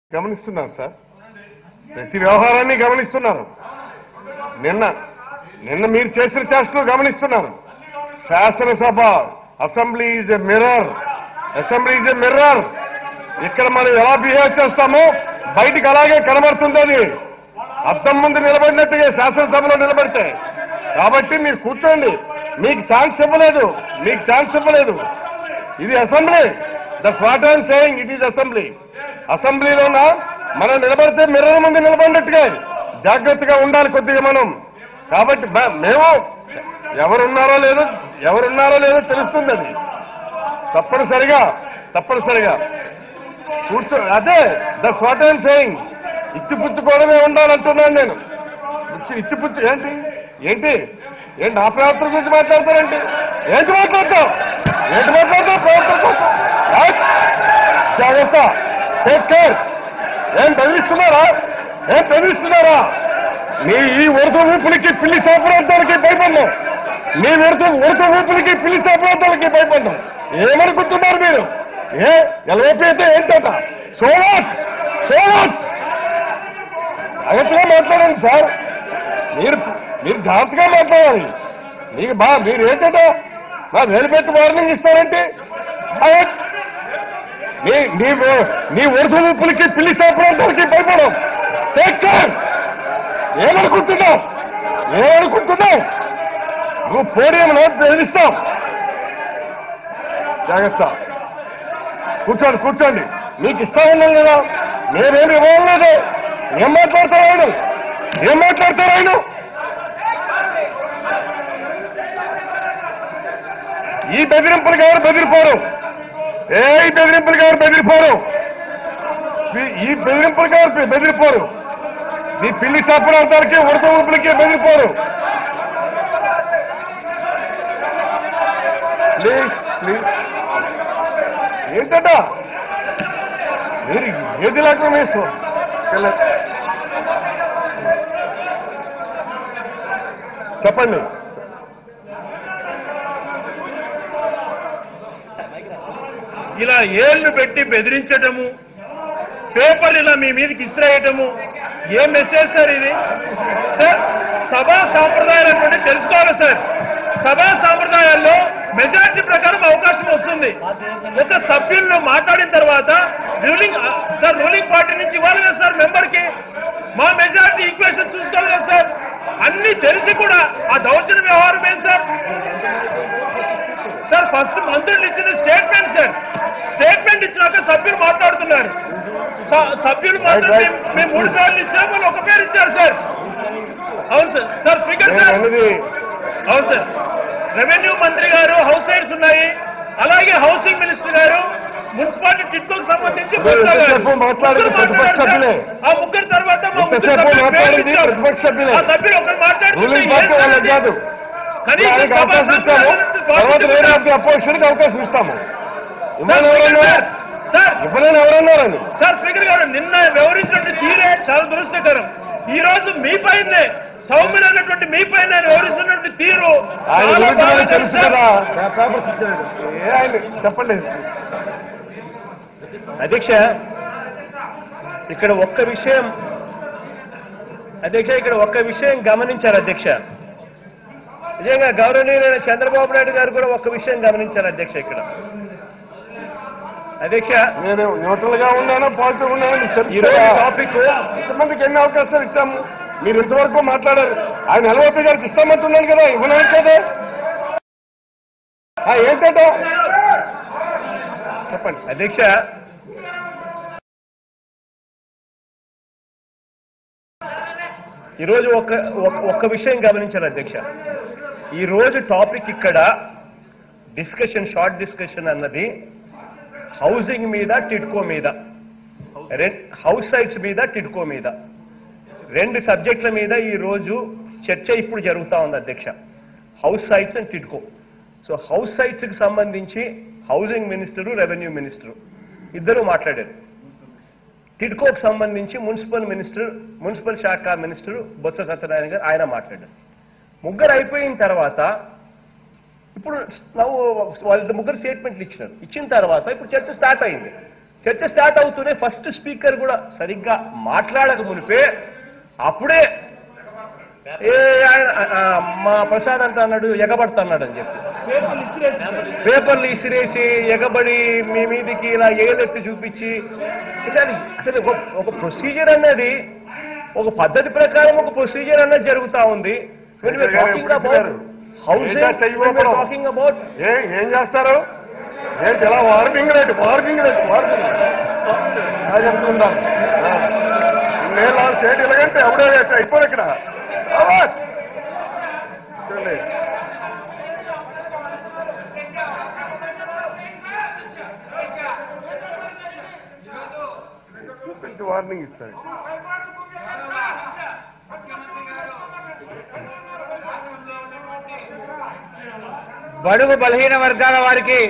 గమనిస్తున్నాను sir ప్రతి వ్యవహారాన్ని గమనిస్తున్నారు నిన్న నిన్న మీరు చేసిన చేష్టలు గమనిస్తున్నారు శాసనసభ assembly is a mirror assembly is a mirror ఇక్కడ మనం ఎలా బిహేవ్ చేస్తామో బయటికి అలాగే కనబడుతుంది అది అద్దం ముందు నిలబడినట్టుగా శాసనసభలో నిలబడితే కాబట్టి మీరు కూర్చోండి మీకు ఛాన్స్ ఇవ్వలేదు మీకు ఛాన్స్ ఇవ్వలేదు ఇది assembly that's what I'm saying it is assembly అసెంబ్లీలోన మనం నిలబడితే మిర్రర్ ముందు నిలబడినట్టుగా జాగ్రత్తగా ఉండాలి కొద్దిగా మనం కాబట్టి బ- మేము ఎవరున్నారో లేదో ఎవరున్నారో లేదో తెలుస్తుంది అది తప్పనిసరిగా తప్పనిసరిగా కూర్చో అదే దట్స్ వాట్ ఐఎమ్ సేయింగ్ ఇచ్చిపుచ్చుకోవడమే ఉండాలంటున్నాను నేను ఇచ్చి ఇచ్చిపుచ్చు ఏంటి ఏంటి ఏంటి నా ప్రవర్తన గురించి మాట్లాడతారేంటి ఏంటి మాట్లాడతావు ఏంటి మాట్లాడతావు ప్రవర్తన కోసం రైట్? జాగ్రత్త టేక్ కేర్ ఏం బెదిరిస్తున్నారా ఏం బెదిరిస్తున్నారా నీ ఈ ఉడత ఊపులకి పిల్లి సాపరార్థాలకి భయపడ్డాం నీ ఉడత ఉడత ఊపులకి పిల్లి సాపరార్థాలకి భయపడ్డాం ఏమనుకుంటున్నారు మీరు ఏ ఎల్ఓపి అయితే ఏంటట సోవాట్ సోవాట్ జాగ్రత్తగా మాట్లాడండి సార్ మీరు మీరు జాగ్రత్తగా మాట్లాడాలి మీకు బా మీరు ఏంటంటే నా వేలు పెట్టి వార్నింగ్ ఇస్తారంటే ఆయ్. నీ నీ వ- నీ వరుస ఊపులకి పిల్లి సాపడానికి భయపడం టేక్ కేర్ ఏమనుకుంటున్నావు ఏమనుకుంటున్నావు నువ్వు పోడియంలో బెదిరిస్తావు జాగ్రత్త కూర్చోండి కూర్చోండి మీకు ఇష్టం ఉన్నాం కదా నేనేమి ఇవ్వలేదు ఏం మాట్లాడతారు ఆయన ఏం మాట్లాడతారు ఆయన ఈ బెదిరింపులకు ఎవరు బెదిరిపోరు ఏ ఈ బెదిరింపులకు ఎవరు బెదిరిపోరు ఈ- ఈ బెదిరింపులకు ఎవరు బెదిరిపోరు ఈ పిల్లి చప్పడానికి ఉడత ఊపులకి బెదిరిపోరు ప్లీజ్ ప్లీజ్ ఏంటట మీరు ఏది లేకుండా వేసుకో చెప్పండి ఇలా ఏళ్లు పెట్టి బెదిరించటము పేపర్ ఇలా మీ మీదకి ఇసిరేయటము ఏ మెసేజ్ సార్ ఇది సార్ సభా సాంప్రదాయాలు అంటే తెలుసుకోవాలి సార్ సభా సాంప్రదాయాల్లో మెజార్టీ ప్రకారం అవకాశం వస్తుంది ఒక సభ్యులను మాట్లాడిన తర్వాత రూలింగ్ సార్ రూలింగ్ పార్టీ నుంచి ఇవ్వాలి కదా సార్ మెంబర్ కి మా మెజార్టీ ఈక్వేషన్ చూసుకోవాలి కదా సార్ అన్ని తెలిసి కూడా ఆ దౌర్జన్య వ్యవహారం ఏంటి సార్ సార్ ఫస్ట్ మంత్రులు ఇచ్చిన స్టేట్మెంట్ సార్ స్టేట్మెంట్ ఇచ్చినాక సభ్యులు మాట్లాడుతున్నారు స- సభ్యులు మాత్రం Right, right. మేము- మేము మూడు సార్లు ఇచ్చాము వాళ్ళు ఒక పేరు ఇచ్చారు సార్ అవును సార్ సార్ స్పీకర్ నేను సార్ అన్నది అవును సార్ రెవెన్యూ మంత్రి గారు హౌస్ సైడ్స్ ఉన్నాయి అలాగే హౌసింగ్ మినిస్టర్ గారు మున్సిపాలిటీ టిట్కోకి సంబంధించి మీరు బొత్స గారు. ఎంతసేపు మాట్లాడింది ముగ్గురు ప్రతిపక్ష మాట్లాడారు సభ్యులే. సార్. ఆ ముగ్గురు తర్వాత మా ముగ్గురు ఎంతసేపు సభ్యులు పేర్లు మాట్లాడింది ఇచ్చారు. ప్రతిపక్ష సభ్యులే. ఆ సభ్యులు ఒకరు మాట్లాడుతుంటే రూలింగ్ ఏం పార్టీ సార్ వాళ్ళకి అది? కాదు కనీసం ఆయనకి సభా అవకాశం ఇస్తాము సాంప్రదాయాలను తర్వాత వేరే పాటించడం. అపోజిషన్కి అవకాశం ఇస్తాము సార్, ఇవ్వని స్పీకర్ ఎవరన్నారు సార్, సార్ ఇవ్వలేని ఎవరన్నారని సార్ స్పీకర్ గారు నిన్న వ్యవహరించినటువంటి తీరే చాలా దురదృష్టకరం ఈ రోజు మీ పైనే సౌమ్యులైనటువంటి మీ పైన వ్యవహరిస్తున్నటువంటి తీరు ఆయన చాలా గురించి బాగా మనకు తెలుసు సార్. కదా పేపర్స్ ఇచ్చాడు ఏ ఆయన చెప్పండి అధ్యక్ష ఇక్కడ ఒక్క విషయం అధ్యక్ష ఇక్కడ ఒక్క విషయం గమనించారు అధ్యక్ష నిజంగా గౌరవనీయులైన చంద్రబాబు నాయుడు గారు కూడా ఒక్క విషయం గమనించారు అధ్యక్ష ఇక్కడ అధ్యక్ష నేను న్యూట్రల్ గా ఉన్నాను పాజిటివ్ ఉన్నాను మీకు తెలుసు ఈ రోజు కదా. టాపిక్ ఇంతమందికి ఎన్ని అవకాశాలు ఇచ్చాము మీరు ఇంతవరకు మాట్లాడారు ఆయన ఎల్ఓపి గారికి ఇస్తామంటున్నాను కదా ఇవ్వనట్లేదే ఆ, ఏంటంటే చెప్పండి అధ్యక్ష ఈరోజు ఒక ఒక- ఒక్క విషయం గమనించారు అధ్యక్ష ఈ రోజు టాపిక్ ఇక్కడ డిస్కషన్ షార్ట్ డిస్కషన్ అన్నది హౌసింగ్ మీద టిడ్కో మీద రెం- హౌస్ సైట్స్ మీద టిడ్కో మీద రెండు సబ్జెక్టుల మీద ఈ రోజు చర్చ ఇప్పుడు జరుగుతా ఉంది అధ్యక్ష house sites and TIDCO so house sites కి సంబంధించి హౌసింగ్ మినిస్టరు రెవెన్యూ మినిస్టరు ఇద్దరు మాట్లాడారు టిడ్కోకు సంబంధించి మున్సిపల్ మినిస్టర్ మున్సిపల్ శాఖ మినిస్టర్ బొత్స సత్యనారాయణ గారు ఆయన మాట్లాడారు ముగ్గురు అయిపోయిన తర్వాత ఇప్పుడు నవ్వు వాళ్ళ ముగ్గురు స్టేట్మెంట్లు ఇచ్చినారు ఇచ్చిన తర్వాత ఇప్పుడు చర్చ స్టార్ట్ అయింది చర్చ స్టార్ట్ అవుతూనే ఫస్ట్ స్పీకర్ కూడా సరిగ్గా మాట్లాడక మునిపే అప్పుడే ఏ ఆయన- ఆ, మా ప్రసాద్ అంట అన్నాడు ఎగబడతా అన్నాడు అని చెప్పి పేపర్లు ఇసిరేసి ఎగబడి మీ మీదికి ఇలా ఏలెత్తి చూపించి ఇది అది అసలు ఒక- ఒక ప్రొసీజర్ అన్నది ఒక పద్ధతి ప్రకారం ఒక ప్రొసీజర్ అన్నది జరుగుతా ఉంది టాకింగ్ అబౌట్ ఏంటో చెయ్యి టాకింగ్ అబౌట్ ఏ ఏం చేస్తారు ఏంటి ఎలా warning rate warning rate warning అది చెప్తుందా నేను స్టేట్ ఎలాగంటే ఎవడే అయిపోయి ఇక్కడ అవాజ్. చూడండి. కొంచెం వార్నింగ్ ఇస్తాడు బడుగు బలహీన వర్గాల వారికి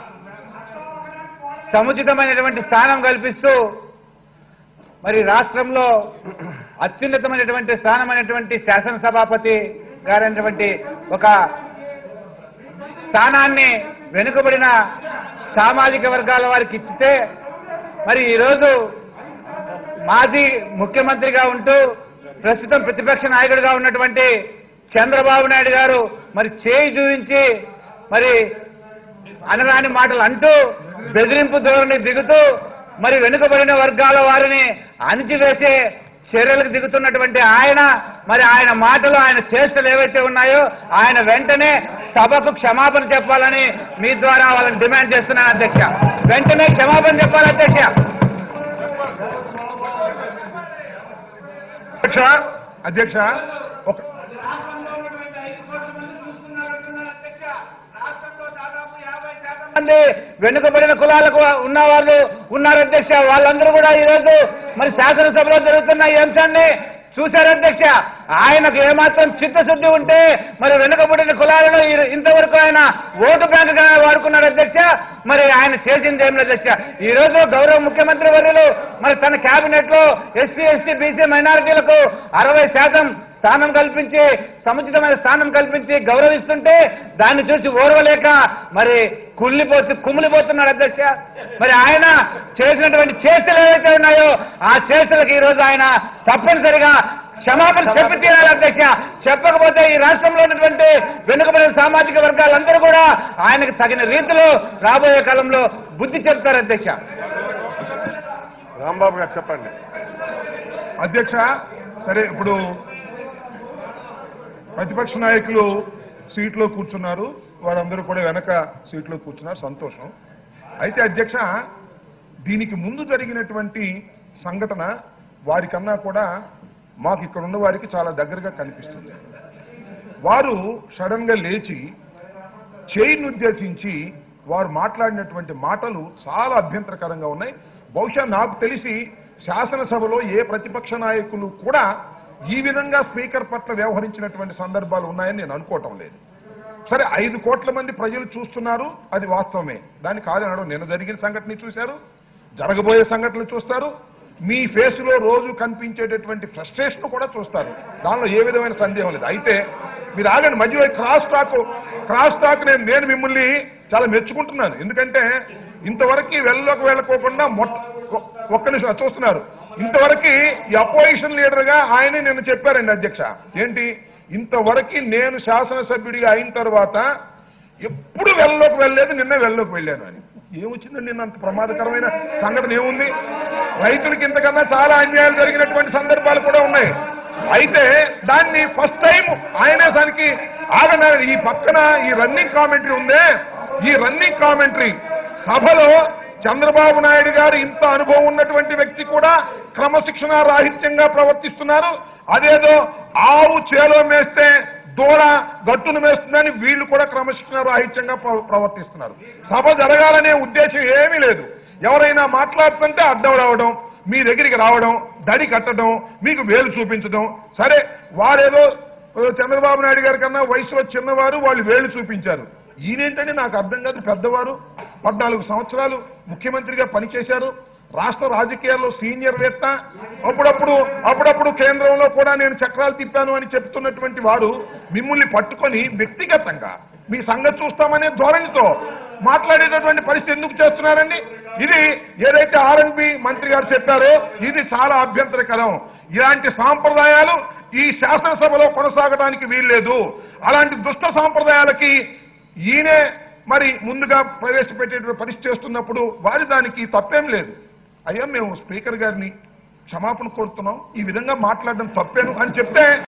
సముచితమైనటువంటి స్థానం కల్పిస్తూ మరి రాష్ట్రంలో అత్యున్నతమైనటువంటి స్థానమైనటువంటి శాసనసభాపతి గారైనటువంటి ఒక స్థానాన్ని వెనుకబడిన సామాజిక వర్గాల వారికి ఇచ్చితే మరి ఈరోజు మాజీ ముఖ్యమంత్రిగా ఉంటూ ప్రస్తుతం ప్రతిపక్ష నాయకుడిగా ఉన్నటువంటి చంద్రబాబు నాయుడు గారు మరి చేయి చూపించి మరి అనరాని మాటలు అంటూ బెదిరింపు ధోరణి దిగుతూ మరి వెనుకబడిన వర్గాల వారిని అణిచివేసే చర్యలకు దిగుతున్నటువంటి ఆయన మరి ఆయన మాటలు ఆయన చేష్టలు ఏవైతే ఉన్నాయో ఆయన వెంటనే సభకు క్షమాపణ చెప్పాలని మీ ద్వారా వాళ్ళని డిమాండ్ చేస్తున్నాను అధ్యక్ష వెంటనే క్షమాపణ చెప్పాలి అధ్యక్ష అధ్యక్ష అధ్యక్ష ఒక మంది వెనుకబడిన కులాలకు ఉన్న వాళ్ళు ఉన్నారు అధ్యక్ష వాళ్ళందరూ కూడా ఈ రోజు మరి శాసనసభలో జరుగుతున్న ఈ అంశాన్ని చూశారు అధ్యక్ష ఆయనకు ఏమాత్రం చిత్తశుద్ధి ఉంటే మరి వెనుకబడిన కులాలను ఈ- ఇంతవరకు ఆయన ఓటు బ్యాంకుగా వాడుకున్నాడు అధ్యక్ష మరి ఆయన చేసింది ఏం లేదు అధ్యక్ష ఈ రోజు గౌరవ ముఖ్యమంత్రి వర్యులు మరి తన కేబినెట్ లో ఎస్సీ ఎస్టీ బీసీ మైనారిటీలకు అరవై శాతం స్థానం కల్పించి సముచితమైన స్థానం కల్పించి గౌరవిస్తుంటే దాన్ని చూసి ఓర్వలేక మరి కుళ్ళిపోతు కుమిలిపోతున్నాడు అధ్యక్ష మరి ఆయన చేసినటువంటి చేష్టలు ఏవైతే ఉన్నాయో ఆ చేష్టలకు ఈ రోజు ఆయన తప్పనిసరిగా క్షమాపణ చెప్పి తీరాలి అధ్యక్ష చెప్పకపోతే ఈ రాష్ట్రంలో ఉన్నటువంటి వెనుకబడిన సామాజిక వర్గాలందరూ కూడా ఆయనకు తగిన రీతిలో రాబోయే కాలంలో బుద్ధి చెప్తారు అధ్యక్ష రాంబాబు గారు చెప్పండి అధ్యక్ష సరే ఇప్పుడు ప్రతిపక్ష నాయకులు సీట్లో కూర్చున్నారు వారందరూ కూడా వెనక సీట్లో కూర్చున్నారు సంతోషం అయితే అధ్యక్ష దీనికి ముందు జరిగినటువంటి సంఘటన వారికన్నా కూడా మాకు ఇక్కడ ఉన్న వారికి చాలా దగ్గరగా కనిపిస్తుంది వారు సడన్ గా లేచి చైన్ ఉద్దేశించి వారు మాట్లాడినటువంటి మాటలు చాలా అభ్యంతరకరంగా ఉన్నాయి బహుశా నాకు తెలిసి శాసనసభలో ఏ ప్రతిపక్ష నాయకులు కూడా ఈ విధంగా స్పీకర్ పట్ల వ్యవహరించినటువంటి సందర్భాలు ఉన్నాయని నేను అనుకోవటం లేదు సరే ఐదు కోట్ల మంది ప్రజలు చూస్తున్నారు అది వాస్తవమే దాన్ని కాదనడం నిన్న జరిగిన సంఘటన చూశారు జరగబోయే సంఘటనలు చూస్తారు మీ ఫేస్ లో రోజు కనిపించేటటువంటి ఫ్రస్ట్రేషన్ కూడా చూస్తారు దానిలో ఏ విధమైన సందేహం లేదు అయితే మీరు ఆగండి మధ్యలో క్రాస్ టాక్ క్రాస్ టాక్ నేను నేను మిమ్మల్ని చాలా మెచ్చుకుంటున్నాను ఎందుకంటే ఇంతవరకు వెళ్ళలోకి వెళ్ళకోకుండా మొట్ట ఒ- ఒక్క నిమిషం చూస్తున్నారు ఇంతవరకు ఈ అపోజిషన్ లీడర్ గా ఆయనే నిన్న చెప్పారండి అధ్యక్ష ఏంటి ఇంతవరకు నేను శాసనసభ్యుడిగా అయిన తర్వాత ఎప్పుడు వెళ్ళలోకి వెళ్ళలేదు నిన్న వెళ్ళలోకి వెళ్ళాను అని ఏమొచ్చిందండి నిన్న అంత ప్రమాదకరమైన సంఘటన ఏముంది రైతులకి ఇంతకన్నా చాలా అన్యాయాలు జరిగినటువంటి సందర్భాలు కూడా ఉన్నాయి అయితే దాన్ని ఫస్ట్ టైం ఆయనే దానికి ఆగన ఈ పక్కన ఈ రన్నింగ్ కామెంటరీ ఉందే ఈ రన్నింగ్ కామెంటరీ సభలో చంద్రబాబు నాయుడు గారు ఇంత అనుభవం ఉన్నటువంటి వ్యక్తి కూడా క్రమశిక్షణ రాహిత్యంగా ప్రవర్తిస్తున్నారు అదేదో ఆవు చేలో మేస్తే దూడ గట్టును మేస్తుందని వీళ్ళు కూడా క్రమశిక్షణ రాహిత్యంగా ప్ర- ప్రవర్తిస్తున్నారు సభ జరగాలనే ఉద్దేశం ఏమీ లేదు ఎవరైనా మాట్లాడుతుంటే అడ్డం రావడం మీ దగ్గరికి రావడం దడి కట్టడం మీకు వేలు చూపించడం సరే వారేదో ఓ, చంద్రబాబు నాయుడు గారి కన్నా వయసులో చిన్నవారు వాళ్ళు వేలు చూపించారు ఈయనేంటంటే నాకు అర్థం కాదు పెద్దవారు పద్నాలుగు సంవత్సరాలు ముఖ్యమంత్రిగా పనిచేశారు రాష్ట్ర రాజకీయాల్లో సీనియర్ వేత్త అప్పుడప్పుడు అప్పుడప్పుడు కేంద్రంలో కూడా నేను చక్రాలు తిప్పాను అని చెప్తున్నటువంటి వారు మిమ్మల్ని పట్టుకొని వ్యక్తిగతంగా మీ సంగతి చూస్తామనే ధోరణితో మాట్లాడేటటువంటి పరిస్థితి ఎందుకు చేస్తున్నారండి ఇది ఏదైతే ఆర్ఎన్బి మంత్రి గారు చెప్పారో ఇది చాలా అభ్యంతరకరం ఇలాంటి సాంప్రదాయాలు ఈ శాసనసభలో కొనసాగడానికి వీల్లేదు అలాంటి దుష్ట సాంప్రదాయాలకి ఈయనే మరి ముందుగా ప్రవేశపెట్టే పరిస్థితి చేస్తున్నప్పుడు వారి దానికి తప్పేం లేదు అయ్యా మేము స్పీకర్ గారిని క్షమాపణ కోరుతున్నాం ఈ విధంగా మాట్లాడడం తప్పేను అని చెప్తే